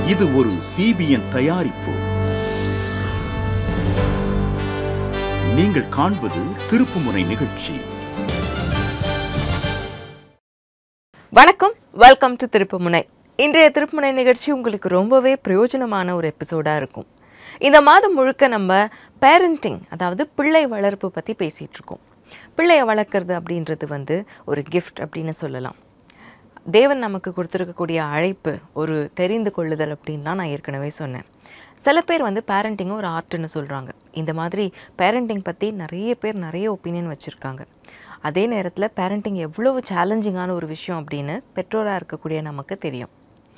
இது ஒரு சிபிஎன் தயாரிப்பு நீங்கள் காண்பது திருப்புமுனை நிகழ்ச்சி வணக்கம் வெல்கம் டு திருப்புமுனை இன்றைய திருப்புமுனை நிகழ்ச்சி உங்களுக்கு ரொம்பவே பிரயோஜனமான ஒரு எபிசோடாக இருக்கும் இந்த மாதம் முழுக்க நம்ம பேரண்டிங் அதாவது பிள்ளை வளர்ப்பு பற்றி பேசிகிட்டு இருக்கோம் பிள்ளையை வளர்க்குறது அப்படின்றது வந்து ஒரு கிஃப்ட் அப்படின்னு சொல்லலாம் தேவன் நமக்கு கொடுத்துருக்கக்கூடிய அழைப்பு ஒரு தெரிந்து கொள்ளுதல் அப்படின்லாம் நான் ஏற்கனவே சொன்னேன் சில பேர் வந்து பேரண்டிங்கை ஒரு ஆர்ட்னு சொல்கிறாங்க இந்த மாதிரி பேரண்டிங் பற்றி நிறைய பேர் நிறைய ஒப்பீனியன் வச்சுருக்காங்க அதே நேரத்தில் பேரண்டிங் எவ்வளவு சேலஞ்சிங்கான ஒரு விஷயம் அப்படின்னு பெற்றோராக இருக்கக்கூடிய நமக்கு தெரியும்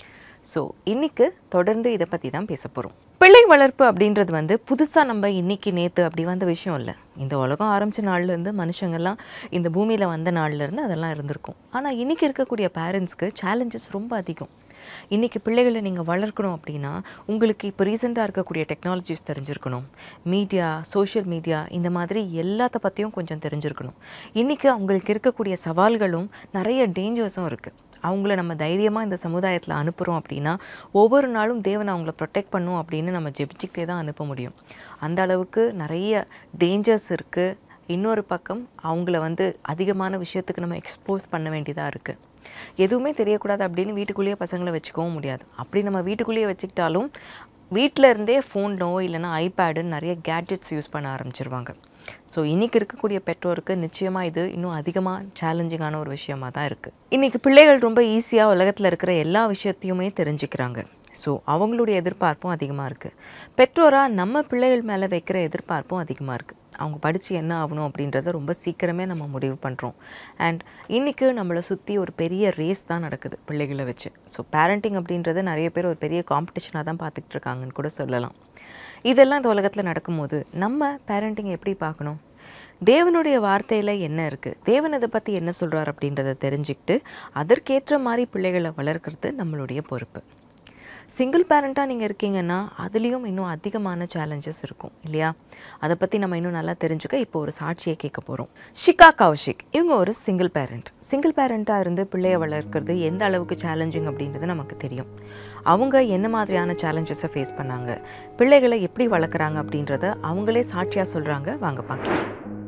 ஸோ இன்னைக்கு தொடர்ந்து இதை பற்றி தான் பேச போகிறோம் பிள்ளை வளர்ப்பு அப்படின்றது வந்து புதுசாக நம்ம இன்னைக்கு நேற்று அப்படி வந்த விஷயம் இல்லை இந்த உலகம் ஆரம்பித்த நாள்லேருந்து மனுஷங்கள்லாம் இந்த பூமியில் வந்த நாள்லேருந்து அதெல்லாம் இருந்திருக்கும் ஆனால் இன்னைக்கு இருக்கக்கூடிய பேரண்ட்ஸ்க்கு சேலஞ்சஸ் ரொம்ப அதிகம் இன்றைக்கி பிள்ளைகளை நீங்கள் வளர்க்கணும் அப்படின்னா உங்களுக்கு இப்போ ரீசெண்டாக இருக்கக்கூடிய டெக்னாலஜிஸ் தெரிஞ்சிருக்கணும் மீடியா சோஷியல் மீடியா இந்த மாதிரி எல்லாத்த பற்றியும் கொஞ்சம் தெரிஞ்சிருக்கணும் இன்றைக்கி அவங்களுக்கு இருக்கக்கூடிய சவால்களும் நிறைய டேஞ்சர்ஸும் இருக்குது அவங்கள நம்ம தைரியமாக இந்த சமுதாயத்தில் அனுப்புகிறோம் அப்படின்னா ஒவ்வொரு நாளும் தேவன் அவங்கள ப்ரொடெக்ட் பண்ணும் அப்படின்னு நம்ம ஜெபிச்சுக்கிட்டே தான் அனுப்ப முடியும் அந்த அளவுக்கு நிறைய டேஞ்சர்ஸ் இருக்குது இன்னொரு பக்கம் அவங்கள வந்து அதிகமான விஷயத்துக்கு நம்ம எக்ஸ்போஸ் பண்ண வேண்டியதாக இருக்குது எதுவுமே தெரியக்கூடாது அப்படின்னு வீட்டுக்குள்ளேயே பசங்களை வச்சுக்கவும் முடியாது அப்படி நம்ம வீட்டுக்குள்ளேயே வச்சுக்கிட்டாலும் வீட்டில் இருந்தே ஃபோனோ இல்லைன்னா ஐபேடுன்னு நிறைய கேட்ஜெட்ஸ் யூஸ் பண்ண ஆரம்பிச்சிருவாங்க ஸோ இன்றைக்கி இருக்கக்கூடிய பெற்றோருக்கு நிச்சயமாக இது இன்னும் அதிகமாக சேலஞ்சிங்கான ஒரு விஷயமா தான் இருக்குது இன்றைக்கி பிள்ளைகள் ரொம்ப ஈஸியாக உலகத்தில் இருக்கிற எல்லா விஷயத்தையுமே தெரிஞ்சுக்கிறாங்க ஸோ அவங்களுடைய எதிர்பார்ப்பும் அதிகமாக இருக்குது பெற்றோராக நம்ம பிள்ளைகள் மேலே வைக்கிற எதிர்பார்ப்பும் அதிகமாக இருக்குது அவங்க படித்து என்ன ஆகணும் அப்படின்றத ரொம்ப சீக்கிரமே நம்ம முடிவு பண்ணுறோம் அண்ட் இன்றைக்கி நம்மளை சுற்றி ஒரு பெரிய ரேஸ் தான் நடக்குது பிள்ளைகளை வச்சு ஸோ பேரண்டிங் அப்படின்றது நிறைய பேர் ஒரு பெரிய காம்படிஷனாக தான் பார்த்துக்கிட்டு இருக்காங்கன்னு கூட சொல்லலாம் இதெல்லாம் இந்த உலகத்தில் நடக்கும்போது நம்ம பேரண்டிங் எப்படி பார்க்கணும் தேவனுடைய வார்த்தையில் என்ன இருக்குது தேவன் இதை பற்றி என்ன சொல்கிறார் அப்படின்றத தெரிஞ்சுக்கிட்டு அதற்கேற்ற மாதிரி பிள்ளைகளை வளர்க்குறது நம்மளுடைய பொறுப்பு சிங்கிள் பேரண்ட்டாக நீங்கள் இருக்கீங்கன்னா அதுலேயும் இன்னும் அதிகமான சேலஞ்சஸ் இருக்கும் இல்லையா அதை பற்றி நம்ம இன்னும் நல்லா தெரிஞ்சுக்க இப்போ ஒரு சாட்சியை கேட்க போகிறோம் ஷிகா கௌஷிக் இவங்க ஒரு சிங்கிள் பேரண்ட் சிங்கிள் பேரண்ட்டாக இருந்து பிள்ளைய வளர்க்குறது எந்த அளவுக்கு சேலஞ்சிங் அப்படின்றது நமக்கு தெரியும் அவங்க என்ன மாதிரியான சேலஞ்சஸை ஃபேஸ் பண்ணாங்க பிள்ளைகளை எப்படி வளர்க்குறாங்க அப்படின்றத அவங்களே சாட்சியாக சொல்கிறாங்க வாங்க பார்க்கலாம்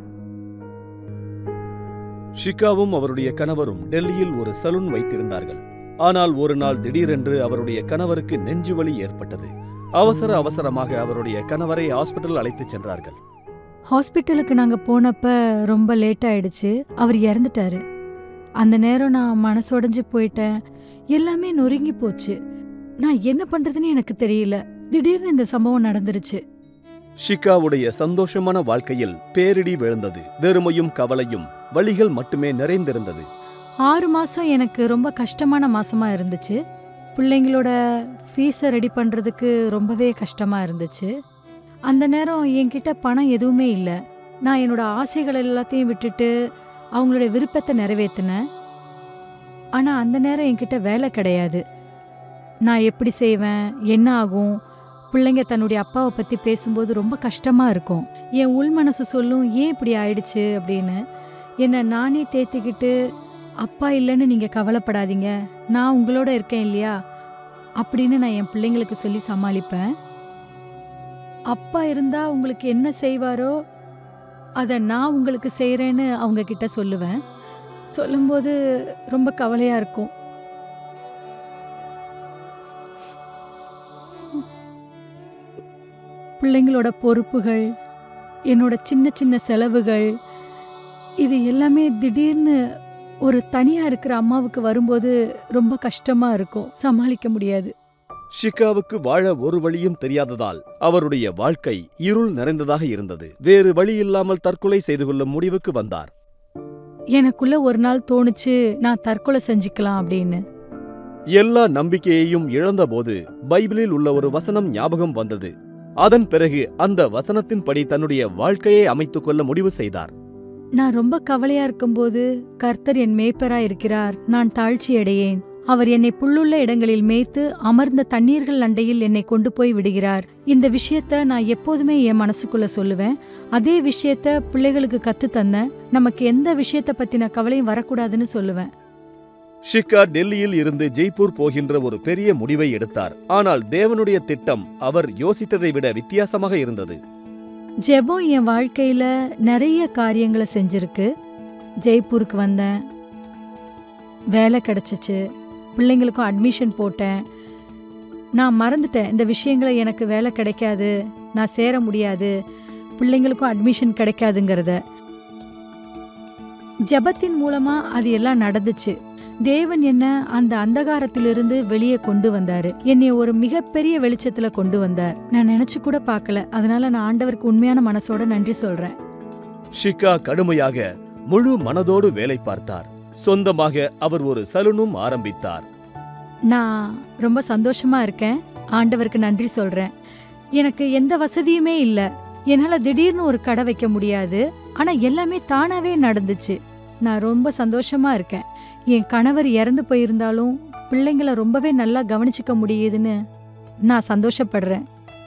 ஷிகாவும் அவருடைய கணவரும் டெல்லியில் ஒரு சலூன் வைத்திருந்தார்கள் ஆனால் ஒரு நாள் திடீரென்று அவருடைய கணவருக்கு நெஞ்சுவலி ஏற்பட்டது அவசர அவசரமாக அவருடைய கணவரை ஹாஸ்பிட்டல் அழைத்துச் சென்றார்கள் ஹாஸ்பிட்டலுக்கு நாங்கள் போனப்ப ரொம்ப லேட் ஆயிடுச்சு அவர் இறந்துட்டாரு அந்த நேரம் நான் மனசுடைஞ்சு போயிட்டேன் எல்லாமே நொறுங்கி போச்சு நான் என்ன பண்றதுன்னு எனக்கு தெரியல திடீர்னு இந்த சம்பவம் நடந்துருச்சு ஷிகாவுடைய சந்தோஷமான வாழ்க்கையில் பேரிடி விழுந்தது வெறுமையும் கவலையும் வழிகள் மட்டுமே நிறைந்திருந்தது ஆறு மாசம் எனக்கு ரொம்ப கஷ்டமான மாசமா இருந்துச்சு பிள்ளைங்களோட ஃபீஸை ரெடி பண்றதுக்கு ரொம்பவே கஷ்டமா இருந்துச்சு அந்த நேரம் என்கிட்ட பணம் எதுவுமே இல்லை நான் என்னோட ஆசைகள் எல்லாத்தையும் விட்டுட்டு அவங்களோட விருப்பத்தை நிறைவேற்றினேன் ஆனால் அந்த நேரம் என்கிட்ட வேலை கிடையாது நான் எப்படி செய்வேன் என்ன ஆகும் பிள்ளைங்க தன்னுடைய அப்பாவை பற்றி பேசும்போது ரொம்ப கஷ்டமாக இருக்கும் என் உள் மனசு சொல்லும் ஏன் இப்படி ஆயிடுச்சு அப்படின்னு என்னை நானே தேத்திக்கிட்டு அப்பா இல்லைன்னு நீங்கள் கவலைப்படாதீங்க நான் உங்களோட இருக்கேன் இல்லையா அப்படின்னு நான் என் பிள்ளைங்களுக்கு சொல்லி சமாளிப்பேன் அப்பா இருந்தா உங்களுக்கு என்ன செய்வாரோ அதை நான் உங்களுக்கு செய்கிறேன்னு அவங்க கிட்ட சொல்லுவேன் சொல்லும்போது ரொம்ப கவலையாக இருக்கும் பிள்ளைங்களோட பொறுப்புகள் என்னோட சின்ன சின்ன செலவுகள் இது எல்லாமே திடீர்னு ஒரு தனியாக இருக்கிற அம்மாவுக்கு வரும்போது ரொம்ப கஷ்டமாக இருக்கும் சமாளிக்க முடியாது ஷிகாவுக்கு வாழ ஒரு வழியும் தெரியாததால் அவருடைய வாழ்க்கை இருள் நிறைந்ததாக இருந்தது வேறு வழி இல்லாமல் தற்கொலை செய்து கொள்ளும் முடிவுக்கு வந்தார் எனக்குள்ள ஒரு நாள் தோணுச்சு நான் தற்கொலை செஞ்சுக்கலாம் அப்படின்னு எல்லா நம்பிக்கையையும் இழந்தபோது பைபிளில் உள்ள ஒரு வசனம் ஞாபகம் வந்தது அதன் பிறகு அந்த வசனத்தின்படி தன்னுடைய வாழ்க்கையை அமைத்துக் கொள்ள முடிவு செய்தார் நான் ரொம்ப கவலையா இருக்கும்போது கர்த்தர் என் மேய்ப்பரா இருக்கிறார் நான் தாழ்ச்சி அடையேன் அவர் என்னை புல்லுள்ள இடங்களில் மேய்த்து அமர்ந்த தண்ணீர்கள் அண்டையில் என்னை கொண்டு போய் விடுகிறார் இந்த விஷயத்த நான் எப்போதுமே என் மனசுக்குள்ள சொல்லுவேன் அதே விஷயத்த பிள்ளைகளுக்கு கத்து தந்தேன் நமக்கு எந்த விஷயத்த பத்தின கவலையும் வரக்கூடாதுன்னு சொல்லுவேன் ஷிக்கா டெல்லியில் இருந்து ஜெய்ப்பூர் போகின்ற ஒரு பெரிய முடிவை எடுத்தார் ஆனால் தேவனுடைய திட்டம் அவர் யோசித்ததை விட வித்தியாசமாக இருந்தது ஜெபம் என் வாழ்க்கையில நிறைய காரியங்களை செஞ்சிருக்கு ஜெய்ப்பூருக்கு வந்தேன் வேலை கிடைச்சிச்சு பிள்ளைங்களுக்கும் அட்மிஷன் போட்டேன் நான் மறந்துட்டேன் இந்த விஷயங்களை எனக்கு வேலை கிடைக்காது நான் சேர முடியாது பிள்ளைங்களுக்கும் அட்மிஷன் கிடைக்காதுங்கிறத ஜெபத்தின் மூலமா அது எல்லாம் நடந்துச்சு தேவன் என்ன அந்த அந்தகாரத்திலிருந்து வெளியே கொண்டு வந்தாரு என்னை ஒரு மிகப்பெரிய வெளிச்சத்துல கொண்டு வந்தார் நான் நினைச்சு கூட பார்க்கல அதனால நான் ஆண்டவருக்கு உண்மையான மனசோட நன்றி சொல்றேன் ஷிக்கா கடுமையாக முழு மனதோடு வேலை பார்த்தார் சொந்தமாக அவர் ஒரு சலூனும் ஆரம்பித்தார் நான் ரொம்ப சந்தோஷமா இருக்கேன் ஆண்டவருக்கு நன்றி சொல்றேன் எனக்கு எந்த வசதியுமே இல்ல என்னால திடீர்னு ஒரு கடை வைக்க முடியாது ஆனா எல்லாமே தானாவே நடந்துச்சு நான் ரொம்ப சந்தோஷமா இருக்கேன் என் கணவர் இறந்து போயிருந்தாலும் பிள்ளைங்கள ரொம்பவே நல்லா கவனிச்சுக்க முடியுதுன்னு நான் சந்தோஷப்படுறேன்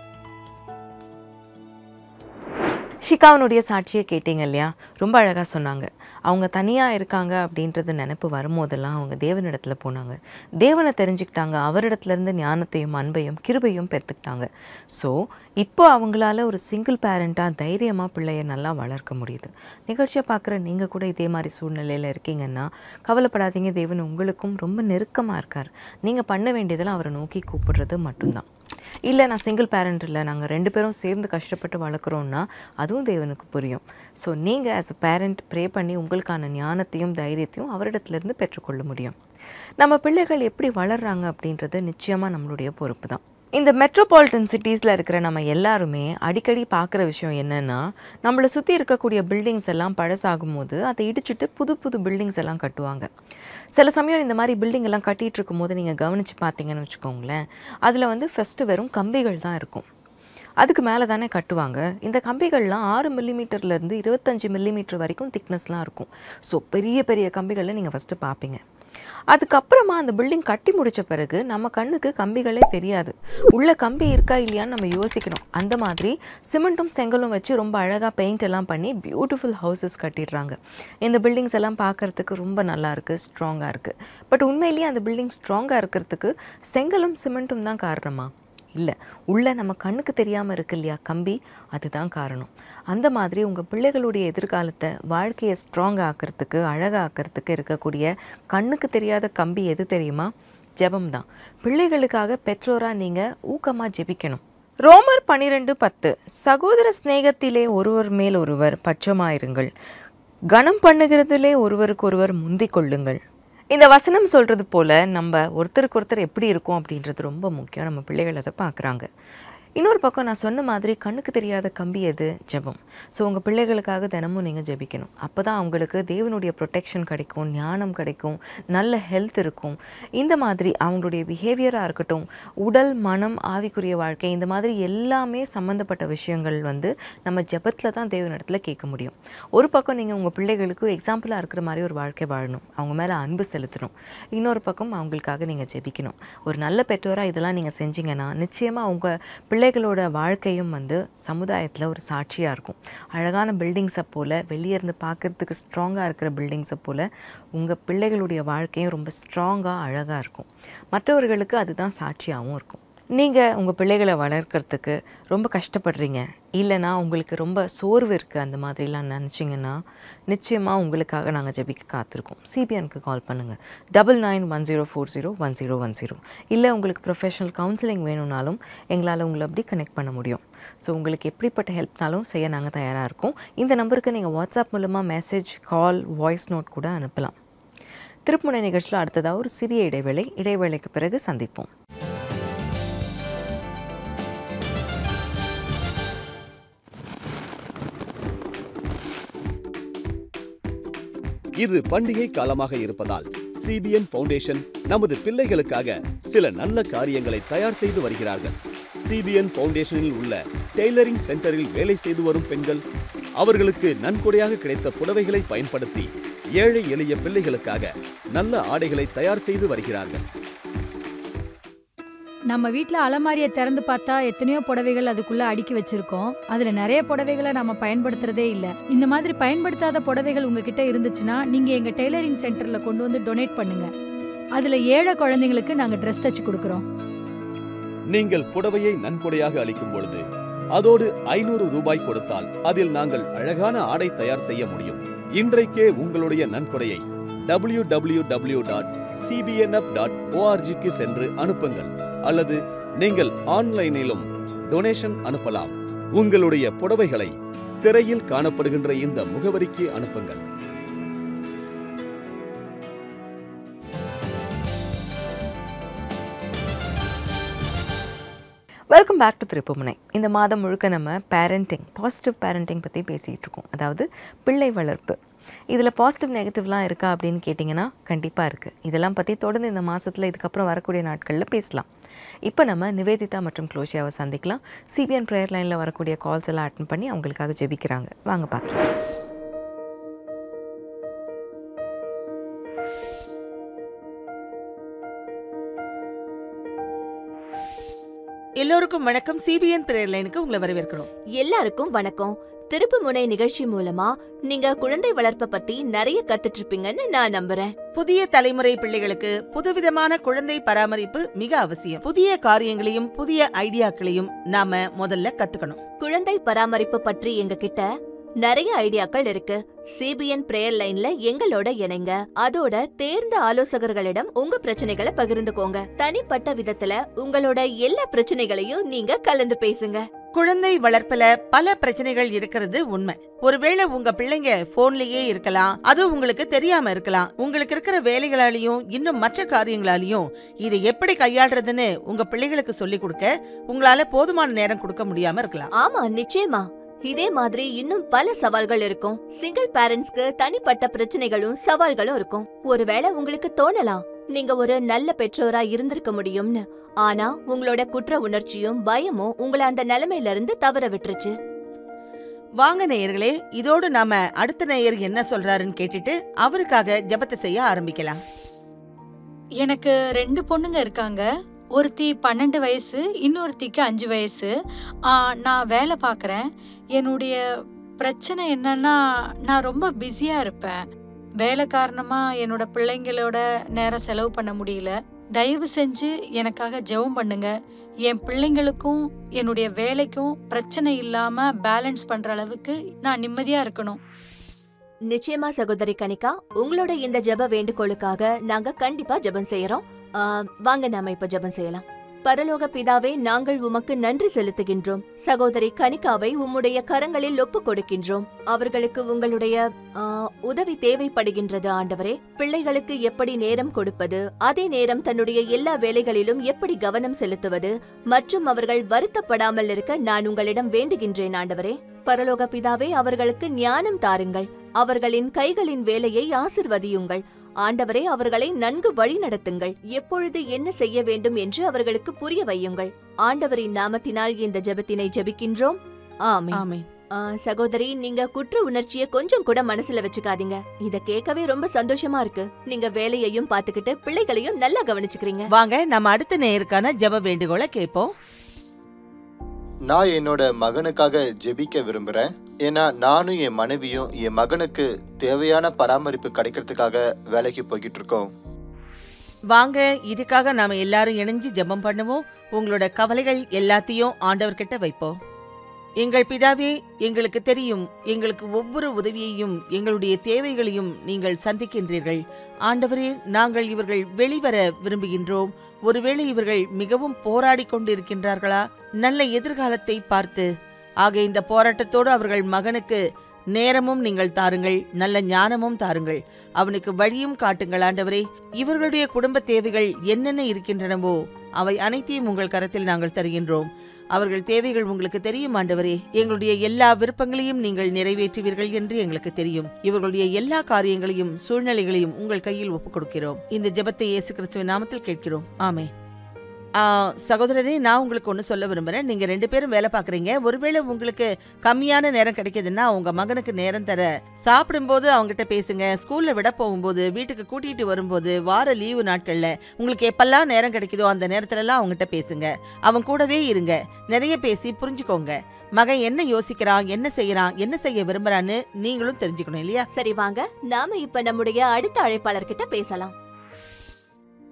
ஷிகாவனுடைய சாட்சியை கேட்டீங்க இல்லையா ரொம்ப அழகாக சொன்னாங்க அவங்க தனியாக இருக்காங்க அப்படின்றது நினைப்பு வரும்போதெல்லாம் அவங்க தேவனிடத்துல போனாங்க தேவனை தெரிஞ்சுக்கிட்டாங்க அவரிடத்துலேருந்து ஞானத்தையும் அன்பையும் கிருபையும் பெற்றுக்கிட்டாங்க ஸோ இப்போ அவங்களால ஒரு சிங்கிள் பேரண்ட்டாக தைரியமாக பிள்ளைய நல்லா வளர்க்க முடியுது நிகழ்ச்சியை பார்க்குற நீங்கள் கூட இதே மாதிரி சூழ்நிலையில் இருக்கீங்கன்னா கவலைப்படாதீங்க தேவன் உங்களுக்கும் ரொம்ப நெருக்கமாக இருக்கார் நீங்கள் பண்ண வேண்டியதெல்லாம் அவரை நோக்கி கூப்பிடுறது மட்டும்தான் இல்லை நான் சிங்கிள் பேரண்ட் இல்லை நாங்கள் ரெண்டு பேரும் சேர்ந்து கஷ்டப்பட்டு வளர்க்குறோன்னா அதுவும் தேவனுக்கு புரியும் ஸோ நீங்கள் ஆஸ் அ பேரண்ட் ப்ரே பண்ணி உங்களுக்கான ஞானத்தையும் தைரியத்தையும் அவரிடத்துலேருந்து பெற்றுக்கொள்ள முடியும் நம்ம பிள்ளைகள் எப்படி வளர்றாங்க அப்படின்றது நிச்சயமாக நம்மளுடைய பொறுப்பு தான் இந்த மெட்ரோபாலிட்டன் சிட்டிஸில் இருக்கிற நம்ம எல்லாருமே அடிக்கடி பார்க்குற விஷயம் என்னென்னா நம்மளை சுற்றி இருக்கக்கூடிய பில்டிங்ஸ் எல்லாம் பழசாகும் போது அதை இடிச்சிட்டு புது புது பில்டிங்ஸ் எல்லாம் கட்டுவாங்க சில சமயம் இந்த மாதிரி பில்டிங் எல்லாம் கட்டிகிட்டு இருக்கும்போது நீங்கள் கவனித்து பார்த்தீங்கன்னு வச்சுக்கோங்களேன் அதில் வந்து ஃபஸ்ட்டு வெறும் கம்பிகள் தான் இருக்கும் அதுக்கு மேலே தானே கட்டுவாங்க இந்த கம்பிகள்லாம் ஆறு மில்லிமீட்டர்லேருந்து இருபத்தஞ்சி மில்லிமீட்டர் வரைக்கும் திக்னஸ்லாம் இருக்கும் ஸோ பெரிய பெரிய கம்பிகளை நீங்கள் ஃபஸ்ட்டு பார்ப்பீங்க அதுக்கப்புறமா அந்த பில்டிங் கட்டி முடிச்ச பிறகு நம்ம கண்ணுக்கு கம்பிகளே தெரியாது உள்ள கம்பி இருக்கா இல்லையான்னு நம்ம யோசிக்கணும் அந்த மாதிரி சிமெண்ட்டும் செங்கலும் வச்சு ரொம்ப அழகாக பெயிண்ட் எல்லாம் பண்ணி பியூட்டிஃபுல் ஹவுசஸ் கட்டிடுறாங்க இந்த பில்டிங்ஸ் எல்லாம் பார்க்கறதுக்கு ரொம்ப நல்லா இருக்கு ஸ்ட்ராங்காக இருக்குது பட் உண்மையிலேயே அந்த பில்டிங் ஸ்ட்ராங்காக இருக்கிறதுக்கு செங்கலும் சிமெண்ட்டும் தான் காரணமா இல்லை உள்ள நம்ம கண்ணுக்கு தெரியாமல் இருக்கு இல்லையா கம்பி அதுதான் காரணம் அந்த மாதிரி உங்கள் பிள்ளைகளுடைய எதிர்காலத்தை வாழ்க்கையை ஸ்ட்ராங் ஆக்கிறதுக்கு அழகாக்கிறதுக்கு இருக்கக்கூடிய கண்ணுக்கு தெரியாத கம்பி எது தெரியுமா ஜெபம் தான் பிள்ளைகளுக்காக பெற்றோராக நீங்கள் ஊக்கமாக ஜெபிக்கணும் ரோமர் பனிரெண்டு பத்து சகோதர சிநேகத்திலே ஒருவர் மேல் ஒருவர் பட்சமாயிருங்கள் கனம் பண்ணுகிறதிலே ஒருவருக்கொருவர் முந்திக் கொள்ளுங்கள் இந்த வசனம் சொல்கிறது போல் நம்ம ஒருத்தருக்கு ஒருத்தர் எப்படி இருக்கோம் அப்படின்றது ரொம்ப முக்கியம் நம்ம பிள்ளைகள் அதை பார்க்குறாங்க இன்னொரு பக்கம் நான் சொன்ன மாதிரி கண்ணுக்கு தெரியாத கம்பி எது ஜெபம் ஸோ உங்கள் பிள்ளைகளுக்காக தினமும் நீங்கள் ஜெபிக்கணும் அப்போ தான் அவங்களுக்கு தேவனுடைய ப்ரொடெக்ஷன் கிடைக்கும் ஞானம் கிடைக்கும் நல்ல ஹெல்த் இருக்கும் இந்த மாதிரி அவங்களுடைய பிஹேவியராக இருக்கட்டும் உடல் மனம் ஆவிக்குரிய வாழ்க்கை இந்த மாதிரி எல்லாமே சம்மந்தப்பட்ட விஷயங்கள் வந்து நம்ம ஜெபத்தில் தான் தேவனிடத்தில் கேட்க முடியும் ஒரு பக்கம் நீங்கள் உங்கள் பிள்ளைகளுக்கு எக்ஸாம்பிளாக இருக்கிற மாதிரி ஒரு வாழ்க்கை வாழணும் அவங்க மேலே அன்பு செலுத்தணும் இன்னொரு பக்கம் அவங்களுக்காக நீங்கள் ஜெபிக்கணும் ஒரு நல்ல பெற்றோராக இதெல்லாம் நீங்கள் செஞ்சீங்கன்னா நிச்சயமாக உங்கள் பிள்ளைகளோட வாழ்க்கையும் வந்து சமுதாயத்தில் ஒரு சாட்சியாக இருக்கும் அழகான பில்டிங்ஸை போல் வெளியே இருந்து பார்க்குறதுக்கு ஸ்ட்ராங்காக இருக்கிற பில்டிங்ஸை போல் உங்கள் பிள்ளைகளுடைய வாழ்க்கையும் ரொம்ப ஸ்ட்ராங்காக அழகாக இருக்கும் மற்றவர்களுக்கு அதுதான் சாட்சியாகவும் இருக்கும் நீங்கள் உங்கள் பிள்ளைகளை வளர்க்குறதுக்கு ரொம்ப கஷ்டப்படுறீங்க இல்லைனா உங்களுக்கு ரொம்ப சோர்வு இருக்குது அந்த மாதிரிலாம் நினச்சிங்கன்னா நிச்சயமாக உங்களுக்காக நாங்கள் ஜெபிக்க காத்திருக்கோம் சிபிஎனுக்கு கால் பண்ணுங்கள் double nine one zero four zero one zero one zero இல்லை உங்களுக்கு ப்ரொஃபஷனல் கவுன்சிலிங் வேணும்னாலும் எங்களால் உங்களை அப்படி கனெக்ட் பண்ண முடியும் ஸோ உங்களுக்கு எப்படிப்பட்ட ஹெல்ப்னாலும் செய்ய நாங்கள் தயாராக இருக்கோம் இந்த நம்பருக்கு நீங்கள் வாட்ஸ்அப் மூலமாக மெசேஜ் கால் வாய்ஸ் நோட் கூட அனுப்பலாம் திருப்புமுனை நிகழ்ச்சியில் அடுத்ததாக ஒரு சிறிய இடைவேளை இடைவேளைக்கு பிறகு சந்திப்போம் இது பண்டிகை காலமாக இருப்பதால் சிபிஎன் ஃபவுண்டேஷன் நமது பிள்ளைகளுக்காக சில நல்ல காரியங்களை தயார் செய்து வருகிறார்கள் சிபிஎன் ஃபவுண்டேஷனில் உள்ள டெய்லரிங் சென்டரில் வேலை செய்து வரும் பெண்கள் அவர்களுக்கு நன்கொடையாக கிடைத்த புடவைகளை பயன்படுத்தி ஏழை எளிய பிள்ளைகளுக்காக நல்ல ஆடைகளை தயார் செய்து வருகிறார்கள் நம்ம வீட்ல அலமாரியை திறந்து பார்த்தா எத்தனையோ புடவைகள் அதுக்குள்ள அடுக்கி வச்சிருக்கோம் அதுல நிறைய புடவைகளை நம்ம பயன்படுத்துறதே இல்ல இந்த மாதிரி பயன்படுத்தாத புடவைகள் உங்ககிட்ட இருந்துச்சுன்னா நீங்க எங்க டெய்லரிங் சென்டர்ல கொண்டு வந்து டொனேட் பண்ணுங்க அதுல ஏழை குழந்தைங்களுக்கு நாங்க ட்ரெஸ் தச்சு கொடுக்கறோம் நீங்கள் புடவையை நன்கொடையாக அளிக்கும் பொழுது அதோடு ஐநூறு ரூபாய் கொடுத்தால் அதில் நாங்கள் அழகான ஆடை தயார் செய்ய முடியும் இன்றைக்கே உங்களுடைய நன்கொடையை W W W dot CBNF dot ஓஆர்ஜிக்கு சென்று அனுப்புங்கள் அல்லது நீங்கள் ஆன்லைனிலும் டொனேஷன் அனுப்பலாம் உங்களுடைய புடவைகளை திரையில் காணப்படுகின்ற இந்த முகவரிக்கு அனுப்புங்கள் வெல்கம் பேக் டு திருப்புமுனை இந்த மாதம் முழுக்க நம்ம பேரண்டிங் பாசிட்டிவ் பேரண்டிங் பற்றி பேசிகிட்டு இருக்கோம் அதாவது பிள்ளை வளர்ப்பு இதில் பாசிட்டிவ் நெகட்டிவ்லாம் இருக்கா அப்படின்னு கேட்டிங்கன்னா கண்டிப்பாக இருக்குது இதெல்லாம் பற்றி தொடர்ந்து இந்த மாதத்தில் இதுக்கப்புறம் வரக்கூடிய நாட்களில் பேசலாம் இப்போ நம்ம நிவேதிதா மற்றும் க்ளோஷியாவை சந்திக்கலாம் சிபிஎன் ப்ரேயர் லைனில் வரக்கூடிய கால்ஸ் எல்லாம் அட்டன் பண்ணி அவங்களுக்காக ஜெபிக்கிறாங்க வாங்க பார்க்கலாம் எல்லோருக்கும் வணக்கம் சிபிஎன் பிரேயர் லைனுக்கு உங்களை வரவேற்கிறோம் எல்லாருக்கும் வணக்கம் திருப்புமுனை நிகழ்ச்சி மூலமா நீங்க குழந்தை வளர்ப்ப பத்தி நிறைய கத்துட்டு இருப்பீங்கன்னு நான் நம்புறேன் புதிய தலைமுறை பிள்ளைகளுக்கு புதுவிதமான குழந்தை பராமரிப்பு மிக அவசியம் புதிய காரியங்களையும் புதிய ஐடியாக்களையும் நாம முதல்ல கத்துக்கணும் குழந்தை பராமரிப்பு பற்றி எங்க கிட்ட நிறைய ஐடியாக்கள் இருக்கு சிபிஎன் பிரேயர் லைன்ல எங்களோட இணைங்க அதோட தேர்ந்த ஆலோசகர்களிடம் உங்க பிரச்சனைகளை பகிர்ந்துக்கோங்க தனிப்பட்ட விதத்துல உங்களோட எல்லா பிரச்சனைகளையும் நீங்க கலந்து பேசுங்க குழந்தை வளர்ப்புல பல பிரச்சனைகள் இருக்கிறது உண்மை ஒருவேளை உங்க பிள்ளைங்க போன்லயே இருக்கலாம் அது உங்களுக்கு தெரியாம இருக்கலாம் உங்களுக்கு இருக்கிற வேலைகளாலையும் இன்னும் மற்ற காரியங்களாலையும் இதை எப்படி கையாளுறதுன்னு உங்க பிள்ளைகளுக்கு சொல்லி கொடுக்க உங்களால போதுமான நேரம் கொடுக்க முடியாம இருக்கலாம் ஆமா நிச்சயமா இதே மாதிரி இன்னும் பல சவால்கள் இருக்கும் சிங்கிள் பேரண்ட்ஸ்க்கு தனிப்பட்ட பிரச்சனைகளும் சவால்களும் இருக்கும் ஒருவேளை உங்களுக்கு தோணலாம் நீங்க ஒரு நல்ல பெற்றோரா இருந்திருக்க முடியும்னு ஆனா உங்களோட குற்ற உணர்ச்சியும் பயமும் உங்களை அந்த நிலைமையில இருந்து தவற விட்டுருச்சு வாங்க நேயர்களே இதோடு நாம அடுத்த நேயர் என்ன சொல்றாருன்னு கேட்டுட்டு அவருக்காக ஜெபத்தை செய்ய ஆரம்பிக்கலாம் எனக்கு ரெண்டு பொண்ணுங்க இருக்காங்க ஒருத்தி பன்னெண்டு வயசு இன்னொருத்திக்கு அஞ்சு வயசு ஆ, நான் வேலை பார்க்குறேன் என்னுடைய பிரச்சனை என்னன்னா நான் ரொம்ப பிஸியாக இருப்பேன் வேலை காரணமாக என்னோட பிள்ளைங்களோட நேரம் செலவு பண்ண முடியல தயவு செஞ்சு எனக்காக ஜெபம் பண்ணுங்க என் பிள்ளைங்களுக்கும் என்னுடைய வேலைக்கும் பிரச்சனை இல்லாமல் பேலன்ஸ் பண்ணுற அளவுக்கு நான் நிம்மதியாக இருக்கணும் நிச்சயமா சகோதரி கனிகா உங்களோட இந்த ஜெப வேண்டுகோளுக்காக நாங்க கண்டிப்பா ஜெபம் செய்யறோம் ஆ, வாங்க நாம இப்ப ஜெபம் செய்யலாம் பரலோக பிதாவே நாங்கள் உமக்கு நன்றி செலுத்துகின்றோம் சகோதரி கனிகாவை உம்முடைய கரங்களில் ஒப்பு கொடுக்கின்றோம் அவர்களுக்கு உங்களுடைய ஆ, உதவி தேவைப்படுகின்றது ஆண்டவரே பிள்ளைகளுக்கு எப்படி நேரம் கொடுப்பது அதே நேரம் தன்னுடைய எல்லா வேலைகளிலும் எப்படி கவனம் செலுத்துவது மற்றும் அவர்கள் வருத்தப்படாமல் இருக்க நான் உங்களிடம் வேண்டுகின்றேன் ஆண்டவரே பரலோக பிதாவே அவர்களுக்கு ஞானம் தாருங்கள் அவர்களின் கைகளின் வேலையை ஆசிர்வதியுங்கள் ஆண்டவரே அவர்களை நன்கு வழிநடத்துங்கள் எப்பொழுது என்ன செய்ய வேண்டும் என்று அவர்களுக்கு புரிய வையுங்கள் ஆண்டவரின் நாமத்தினால் இந்த ஜெபத்தினை ஜெபிக்கின்றோம் ஆமென் ஆமென் ஆ, சகோதரி நீங்க குற்ற உணர்ச்சிய கொஞ்சம் கூட மனசுல வச்சுக்காதீங்க இத கேட்கவே ரொம்ப சந்தோஷமா இருக்கு நீங்க வேலையையும் பாத்துக்கிட்டு பிள்ளைகளையும் நல்லா கவனிச்சுக்கிறீங்க வாங்க நம்ம அடுத்த நேயருக்கான ஜெப வேண்டுகோளை கேட்போம் நான் என்னோட மகனுக்காக ஜெபிக்க விரும்புறேன் ஏன்னா நானும் என் மனைவியும் என் மகனுக்கு தேவையான பராமரிப்பு கிடைக்கிறதுக்காக வேலைக்கு போய்கிட்டு இருக்கோம் வாங்க இதுக்காக நாம எல்லாரும் இணைஞ்சு ஜெபம் பண்ணுவோம் உங்களோட கவலைகள் எல்லாத்தையும் ஆண்டவர்கிட்ட வைப்போம் எங்கள் பிதாவே எங்களுக்கு தெரியும் எங்களுக்கு ஒவ்வொரு உதவியையும் எங்களுடைய தேவைகளையும் நீங்கள் சந்திக்கின்றீர்கள் ஆண்டவரே நாங்கள் இவர்கள் வெளிவர விரும்புகின்றோம் ஒருவேளை இவர்கள் மிகவும் போராடி கொண்டிருக்கின்றார்களா நல்ல எதிர்காலத்தை பார்த்து ஆக இந்த போராட்டத்தோடு அவர்கள் மகனுக்கு நேரமும் நீங்கள் தாருங்கள் நல்ல ஞானமும் தாருங்கள் அவனுக்கு வழியும் காட்டுங்கள் ஆண்டவரே இவர்களுடைய குடும்ப தேவைகள் என்னென்ன இருக்கின்றனவோ அவை அனைத்தையும் உங்கள் கரத்தில் நாங்கள் தருகின்றோம் அவர்கள் தேவைகள் உங்களுக்கு தெரியும் ஆண்டவரே எங்களுடைய எல்லா விருப்பங்களையும் நீங்கள் நிறைவேற்றுவீர்கள் என்று எங்களுக்கு தெரியும் இவர்களுடைய எல்லா காரியங்களையும் சூழ்நிலைகளையும் உங்கள் கையில் ஒப்புக் கொடுக்கிறோம் இந்த ஜெபத்தை இயேசு கிறிஸ்துவின் நாமத்தில் கேட்கிறோம் ஆமே சகோதரரே நான் உங்களுக்கு ஒன்று சொல்ல விரும்புகிறேன் நீங்கள் ரெண்டு பேரும் வேலை பார்க்குறீங்க ஒருவேளை உங்களுக்கு கம்மியான நேரம் கிடைக்குதுன்னா உங்க மகனுக்கு நேரம் தர சாப்பிடும்போது அவங்ககிட்ட பேசுங்க ஸ்கூல்ல விட போகும்போது வீட்டுக்கு கூட்டிட்டு வரும்போது வார லீவு நாட்கள்ல உங்களுக்கு எப்பெல்லாம் நேரம் கிடைக்குதோ அந்த நேரத்துலலாம் அவங்ககிட்ட பேசுங்க அவன் கூடவே இருங்க நிறைய பேசி புரிஞ்சுக்கோங்க மகன் என்ன யோசிக்கிறான் என்ன செய்யறான் என்ன செய்ய விரும்புறான்னு நீங்களும் தெரிஞ்சுக்கணும் இல்லையா சரி வாங்க நாம இப்ப நம்முடைய அடுத்த அழைப்பாளர்கிட்ட பேசலாம்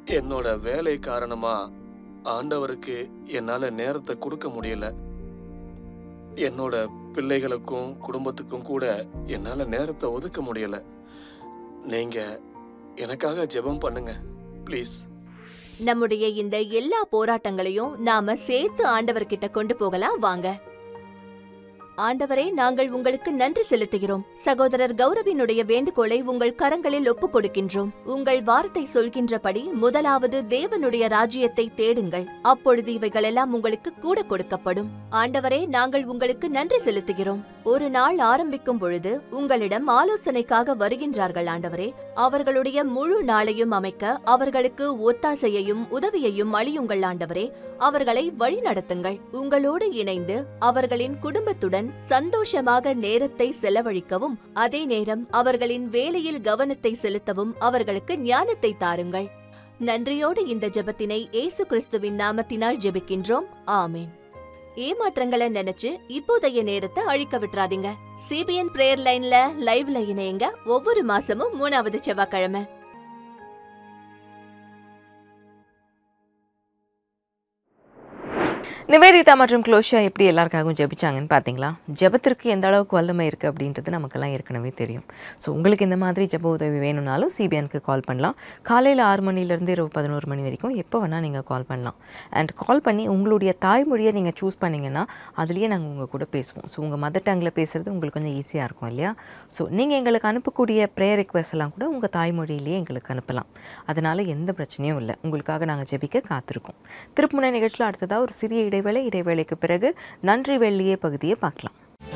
என்னோட வேலை காரணமா ஆண்டவருக்கு என்னால நேரத்தை கொடுக்க முடியல என்னோட பிள்ளைகளுக்கும் குடும்பத்துக்கும் கூட என்னால நேரத்தை ஒதுக்க முடியல நீங்க எனக்காக ஜெபம் பண்ணுங்க ப்ளீஸ் நம்முடைய இந்த எல்லா போராட்டங்களையும் நாம சேர்த்து ஆண்டவர்கிட்ட கொண்டு போகலாம் வாங்க ஆண்டவரே நாங்கள் உங்களுக்கு நன்றி செலுத்துகிறோம் சகோதரர் கௌரவினுடைய வேண்டுகோளை உங்கள் கரங்களில் ஒப்புக் கொடுக்கின்றோம் உங்கள் வார்த்தை சொல்கின்றபடி முதலாவது தேவனுடைய ராஜ்யத்தை தேடுங்கள் அப்பொழுது இவைகளெல்லாம் உங்களுக்கு கூட கொடுக்கப்படும் ஆண்டவரே நாங்கள் உங்களுக்கு நன்றி செலுத்துகிறோம் ஒரு நாள் ஆரம்பிக்கும் பொழுது உங்களிடம் ஆலோசனைக்காக வருகின்றார்கள் ஆண்டவரே அவர்களுடைய முழு நாளையும் அமைக்க அவர்களுக்கு ஒத்தாசையையும் உதவியையும் அளியுங்கள் ஆண்டவரே அவர்களை வழிநடத்துங்கள் உங்களோடு இணைந்து அவர்களின் குடும்பத்துடன் சந்தோஷமாக நேரத்தை செலவழிக்கவும் அதே நேரம் அவர்களின் வேலையில் கவனத்தை செலுத்தவும் அவர்களுக்கு ஞானத்தை தாருங்கள் நன்றியோடு இந்த ஜெபத்தினை இயேசு கிறிஸ்துவின் நாமத்தினால் ஜெபிக்கின்றோம் ஆமென் ஏமாற்றங்களை நினைச்சு இப்போதைய நேரத்தை அழிக்க விட்டுறாதீங்க சிபிஎன் பிரேயர் லைன்ல லைவ்ல இணையுங்க ஒவ்வொரு மாசமும் மூணாவது செவ்வாய்க்கிழமை நிவேதிதா மற்றும் க்ளோஷியா எப்படி எல்லாருக்காகவும் ஜெபிச்சாங்கன்னு பார்த்தீங்களா ஜெபத்திற்கு எந்த அளவுக்கு வல்லமை இருக்குது அப்படின்றது நமக்கெல்லாம் ஏற்கனவே தெரியும் ஸோ உங்களுக்கு இந்த மாதிரி ஜெப உதவி வேணும்னாலும் சிபிஎனுக்கு கால் பண்ணலாம் காலையில் ஆறு மணிலேருந்து இரவு பதினோரு மணி வரைக்கும் எப்போ வேணால் நீங்கள் கால் பண்ணலாம் அண்ட் கால் பண்ணி உங்களுடைய தாய்மொழியை நீங்கள் சூஸ் பண்ணிங்கன்னா அதுலேயே நாங்கள் உங்கள் கூட பேசுவோம் ஸோ உங்கள் மதர் டங்கில் பேசுகிறது உங்களுக்கு கொஞ்சம் ஈஸியாக இருக்கும் இல்லையா ஸோ நீங்கள் எங்களுக்கு அனுப்பக்கூடிய ப்ரேயர் ரெக்வஸ்ட் எல்லாம் கூட உங்கள் தாய்மொழியிலேயே எங்களுக்கு அனுப்பலாம் அதனால் எந்த பிரச்சனையும் இல்லை உங்களுக்காக நாங்கள் ஜெபிக்க காத்திருக்கோம் திருப்புமுனை நிகழ்ச்சியில் அடுத்ததாக ஒரு சிறிய இடைவேளை இடைவேளைக்கு பிறகு நன்றி வெள்ளியே பகுதியை பார்க்கலாம்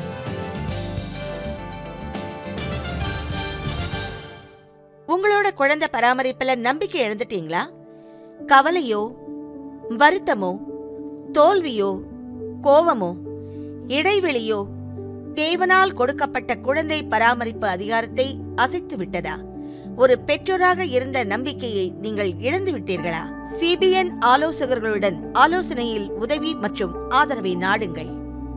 உங்களோட குழந்தை பராமரிப்புல நம்பிக்கை இழந்துட்டீங்களா கவலையோ வருத்தமோ தோல்வியோ கோவமோ இடைவெளியோ தேவனால் கொடுக்கப்பட்ட குழந்தை பராமரிப்பு அதிகாரத்தை அசைத்து விட்டதா ஒரு பெற்றோராக இருந்த நம்பிக்கையை நீங்கள் இழந்து விட்டீர்களா சிபிஎன் ஆலோசகர்களுடன் ஆலோசனையில் உதவி மற்றும் ஆதரவை நாடுங்கள்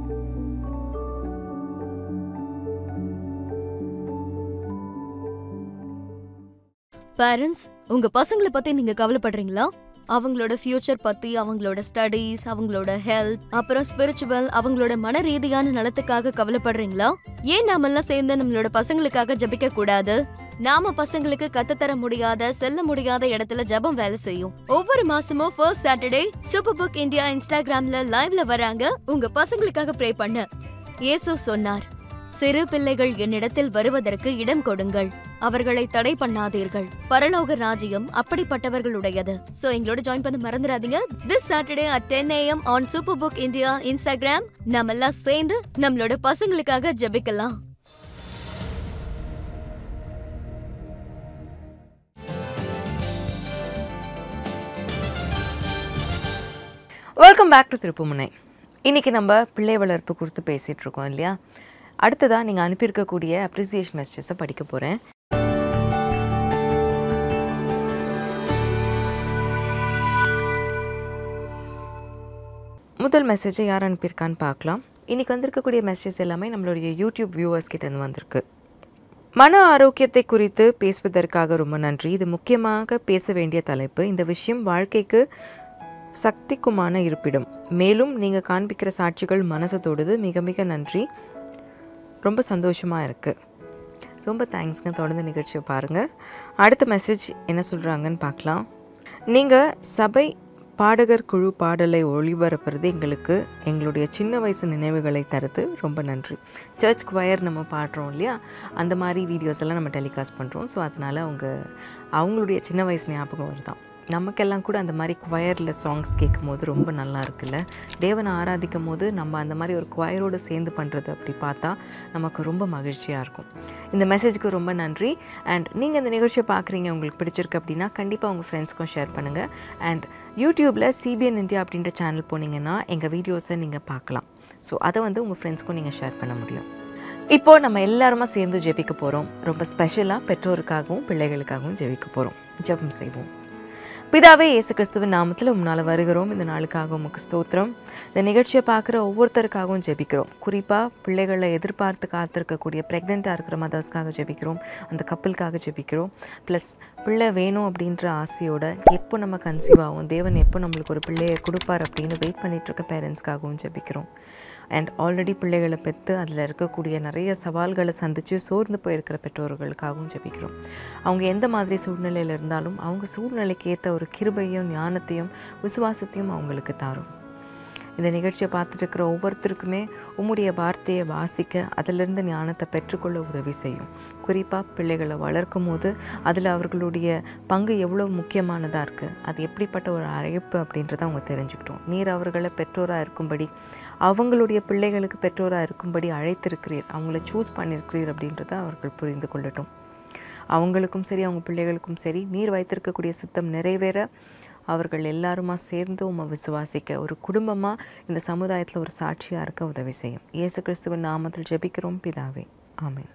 பேரண்ட்ஸ் உங்க பசங்களை பத்தி நீங்க கவலைப்படுறீங்களா அவங்களோட ஃபியூச்சர் பத்தி அவங்களோட ஸ்டடீஸ் அவங்களோட ஹெல்த் அப்புறம் ஸ்பிரிச்சுவல் அவங்களோட மன ரீதியான நலத்துக்காக கவலைப்படுறீங்களா ஏன் நாமெல்லாம் சேர்ந்து நம்மளோட பசங்களுக்காக ஜெபிக்க கூடாது நாம பசங்களுக்கு கத்துத்தர முடியாத செல்ல முடியாத இடத்துல ஜெபம் வேலை செய்யும் ஒவ்வொரு மாசமும் first Saturday super book India இன்ஸ்டாகிராம்ல லைவ்ல வராங்க உங்க பசங்களுக்காக ப்ரே பண்ண இயேசு சொன்னார் சிறு பிள்ளைகள் என்னிடத்தில் வருவதற்கு இடம் கொடுங்கள் அவர்களை தடை பண்ணாதீர்கள் பரலோக ராஜ்யம் அப்படிப்பட்டவர்களுடையது சோ எங்களோட ஜாயின் பண்ண மறந்துடாதீங்க this Saturday at ten AM on super book India Instagram நம்ம எல்லாம் சேர்ந்து நம்மளோட பசங்களுக்காக ஜெபிக்கலாம் வெல்கம் பேக் டு திருப்புமுனை இன்னைக்கு நம்ம பிள்ளை வளர்ப்பு குறித்து பேசிட்டு இருக்கோம் இல்லையா அடுத்ததா நீங்க அனுப்பியிருக்கக்கூடிய அப்ரிசியேஷன் மெசேஜஸை படிக்க போறேன் முதல் மெசேஜை யார் அனுப்பியிருக்கான்னு பார்க்கலாம் இன்னைக்கு வந்திருக்கக்கூடிய மெசேஜ் எல்லாமே நம்மளுடைய யூடியூப் வியூவர்ஸ் கிட்ட இருந்து வந்திருக்கு மன ஆரோக்கியத்தை குறித்து பேசுவதற்காக ரொம்ப நன்றி இது முக்கியமாக பேச வேண்டிய தலைப்பு இந்த விஷயம் வாழ்க்கைக்கு சக்திக்குமான இருப்பிடம் மேலும் நீங்கள் காண்பிக்கிற சாட்சிகள் மனசை தொடுது மிக மிக நன்றி ரொம்ப சந்தோஷமாக இருக்குது ரொம்ப தேங்க்ஸ்ங்க தொடர்ந்து நிகழ்ச்சியை பாருங்கள் அடுத்த மெசேஜ் என்ன சொல்கிறாங்கன்னு பார்க்கலாம் நீங்கள் சபை பாடகர் குழு பாடலை ஒளிபரப்புறது எங்களுக்கு எங்களுடைய சின்ன வயசு நினைவுகளை தருது ரொம்ப நன்றி சர்ச் choir நம்ம பாடுறோம் இல்லையா அந்த மாதிரி வீடியோஸ் எல்லாம் நம்ம டெலிகாஸ்ட் பண்ணுறோம் ஸோ அதனால் அவங்க அவங்களுடைய சின்ன வயசு ஞாபகம் வருதான் நமக்கெல்லாம் கூட அந்த மாதிரி குவயரில் சாங்ஸ் கேட்கும் போது ரொம்ப நல்லா இருக்குல்ல தேவனை ஆராதிக்கும் போது நம்ம அந்த மாதிரி ஒரு குவயரோடு சேர்ந்து பண்ணுறது அப்படி பார்த்தா நமக்கு ரொம்ப மகிழ்ச்சியாக இருக்கும் இந்த மெசேஜுக்கு ரொம்ப நன்றி அண்ட் நீங்கள் இந்த நிகழ்ச்சியை பார்க்குறீங்க உங்களுக்கு பிடிச்சிருக்கு அப்படின்னா கண்டிப்பாக உங்கள் ஃப்ரெண்ட்ஸ்க்கும் ஷேர் பண்ணுங்கள் அண்ட் யூடியூப்பில் சிபிஎன் இந்தியா அப்படின்ற சேனல் போனீங்கன்னா எங்கள் வீடியோஸை நீங்கள் பார்க்கலாம் ஸோ அதை வந்து உங்கள் ஃப்ரெண்ட்ஸ்க்கும் நீங்கள் ஷேர் பண்ண முடியும் இப்போது நம்ம எல்லாருமா சேர்ந்து ஜெபிக்க போகிறோம் ரொம்ப ஸ்பெஷலாக பெற்றோருக்காகவும் பிள்ளைகளுக்காகவும் ஜெபிக்க போகிறோம் ஜெபம் செய்வோம் பிதாவே இயேசு கிறிஸ்துவின் நாமத்தில் உம்னால வருகிறோம் இந்த நாளுக்காக உமக்கு ஸ்தோத்திரம் இந்த நிகழ்ச்சியை பார்க்குற ஒவ்வொருத்தருக்காகவும் ஜெபிக்கிறோம் குறிப்பாக பிள்ளைகளை எதிர்பார்த்து காத்திருக்கக்கூடிய ப்ரெக்னெண்ட்டாக இருக்கிற மதர்ஸ்க்காக ஜெபிக்கிறோம் அந்த கப்பலுக்காக ஜெபிக்கிறோம் ப்ளஸ் பிள்ளை வேணும் அப்படின்ற ஆசையோட எப்போ நம்ம கன்சீவ் ஆகும் தேவன் எப்போ நம்மளுக்கு ஒரு பிள்ளையை கொடுப்பார் அப்படின்னு வெயிட் பண்ணிட்டு இருக்க பேரண்ட்ஸ்க்காகவும் ஜெபிக்கிறோம் அண்ட் ஆல்ரெடி பிள்ளைகளை பெற்று அதில் இருக்கக்கூடிய நிறைய சவால்களை சந்தித்து சோர்ந்து போயிருக்கிற பெற்றோர்களுக்காகவும் ஜெபிக்கிறோம் அவங்க எந்த மாதிரி சூழ்நிலையில் இருந்தாலும் அவங்க சூழ்நிலைக்கு ஏற்ற ஒரு கிருபையும் ஞானத்தையும் விசுவாசத்தையும் அவங்களுக்கு தாரும் இந்த நிகழ்ச்சியை பார்த்துட்டு இருக்கிற ஒவ்வொருத்தருக்குமே உம்முடைய வார்த்தையை வாசிக்க அதிலிருந்து ஞானத்தை பெற்றுக்கொள்ள உதவி செய்யும் குறிப்பாக பிள்ளைகளை வளர்க்கும் போது அதில் அவர்களுடைய பங்கு எவ்வளோ முக்கியமானதாக இருக்குது அது எப்படிப்பட்ட ஒரு அழைப்பு அப்படின்றத அவங்க தெரிஞ்சுக்கிட்டோம் நீர் அவர்களை பெற்றோராக இருக்கும்படி அவங்களுடைய பிள்ளைகளுக்கு பெற்றோராக இருக்கும்படி அழைத்திருக்கிறீர் அவங்கள சூஸ் பண்ணியிருக்கிறீர் அப்படின்றத அவர்கள் புரிந்து கொள்ளட்டும் அவங்களுக்கும் சரி அவங்க பிள்ளைகளுக்கும் சரி நீர் வைத்திருக்கக்கூடிய சித்தம் நிறைவேற அவர்கள் எல்லாருமா சேர்ந்து உம்மை விசுவாசிக்க ஒரு குடும்பமாக இந்த சமுதாயத்தில் ஒரு சாட்சியாக இருக்க உதவி செய்யும் இயேசு கிறிஸ்துவின் நாமத்தில் ஜெபிக்கிறோம் பிதாவே ஆமென்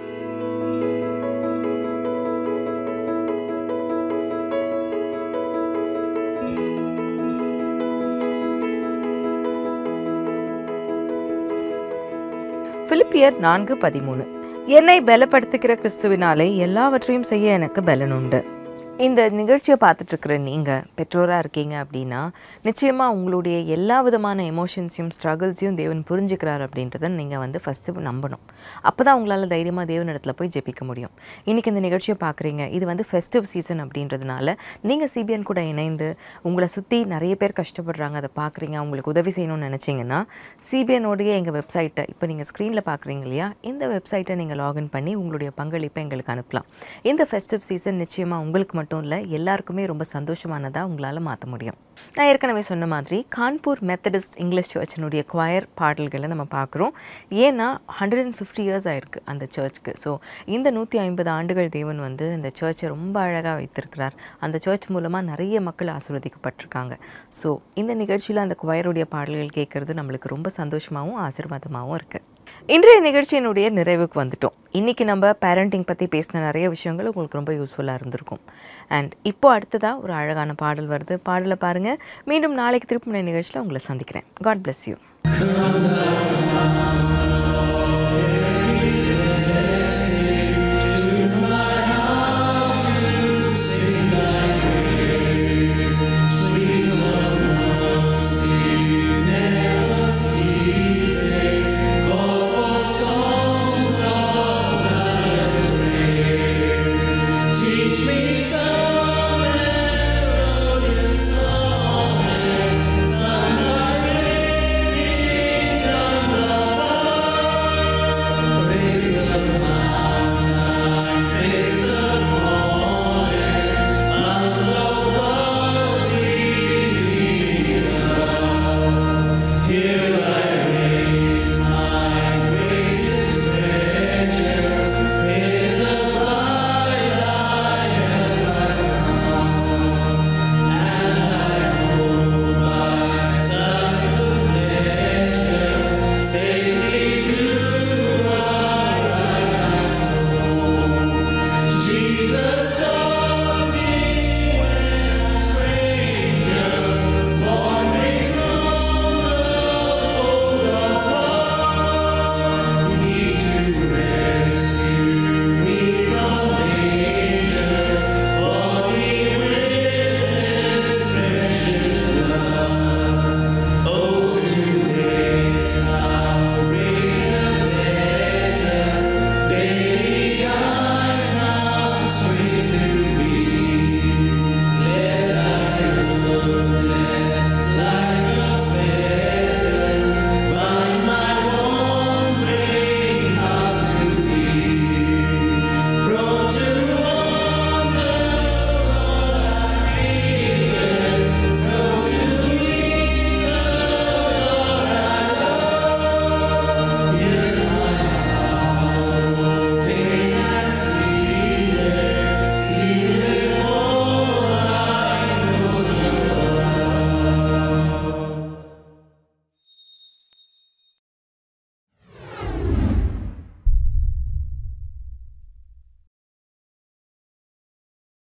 பிலிப்பியர் நான்கு பதிமூணு என்னை பலப்படுத்துகிற கிறிஸ்துவினாலே எல்லாவற்றையும் செய்ய எனக்கு பலன் உண்டு இந்த நிகழ்ச்சியை பார்த்துட்டு இருக்கிற நீங்கள் பெற்றோராக இருக்கீங்க அப்படின்னா நிச்சயமாக உங்களுடைய எல்லா விதமான எமோஷன்ஸையும் ஸ்ட்ரகிள்ஸையும் தேவன் புரிஞ்சுக்கிறார் அப்படின்றத நீங்கள் வந்து ஃபஸ்ட்டு நம்பணும் அப்போ தான் உங்களால் தைரியமாக தேவன் இடத்துல போய் ஜெபிக்க முடியும் இன்றைக்கி இந்த நிகழ்ச்சியை பார்க்குறீங்க இது வந்து ஃபெஸ்டிவ் சீசன் அப்படின்றதுனால நீங்கள் சிபிஎன் கூட இணைந்து உங்களை சுற்றி நிறைய பேர் கஷ்டப்படுறாங்க அதை பார்க்குறீங்க அவங்களுக்கு உதவி செய்யணும்னு நினச்சிங்கன்னா சிபிஎனோடைய எங்கள் வெப்சைட்டை இப்போ நீங்கள் ஸ்க்ரீனில் பார்க்குறீங்க இல்லையா இந்த வெப்சைட்டை நீங்கள் லாகின் பண்ணி உங்களுடைய பங்களிப்பை எங்களுக்கு அனுப்பலாம் இந்த ஃபெஸ்டிவ் சீசன் நிச்சயமாக உங்களுக்கு மட்டும் இல்லை எல்லாருக்குமே ரொம்ப சந்தோஷமானதாக உங்களால் மாற்ற முடியும் நான் ஏற்கனவே சொன்ன மாதிரி கான்பூர் மெத்தடிஸ்ட் இங்கிலீஷ் சர்ச்சினுடைய குவயர் பாடல்களை நம்ம பார்க்குறோம் ஏன்னா ஹண்ட்ரட் அண்ட் ஃபிஃப்டி இயர்ஸ் ஆயிருக்கு அந்த சர்ச்சுக்கு ஸோ இந்த நூற்றி ஐம்பது ஆண்டுகள் தேவன் வந்து இந்த சர்ச்சை ரொம்ப அழகாக வைத்திருக்கிறார் அந்த சர்ச் மூலமாக நிறைய மக்கள் ஆசீர்வதிக்கப்பட்டிருக்காங்க ஸோ இந்த நிகழ்ச்சியில் அந்த குவயருடைய பாடல்கள் கேட்குறது நம்மளுக்கு ரொம்ப சந்தோஷமாகவும் ஆசீர்வாதமாகவும் இருக்குது இன்றைய நிகழ்ச்சியினுடைய நிறைவுக்கு வந்துட்டோம் இன்றைக்கி நம்ம பேரண்டிங் பற்றி பேசின நிறைய விஷயங்கள் உங்களுக்கு ரொம்ப யூஸ்ஃபுல்லாக இருந்திருக்கும் அண்ட் இப்போ அடுத்ததாக ஒரு அழகான பாடல் வருது பாடலை பாருங்கள் மீண்டும் நாளைக்கு திருப்பி நிகழ்ச்சியில் உங்களை சந்திக்கிறேன் காட் bless யூ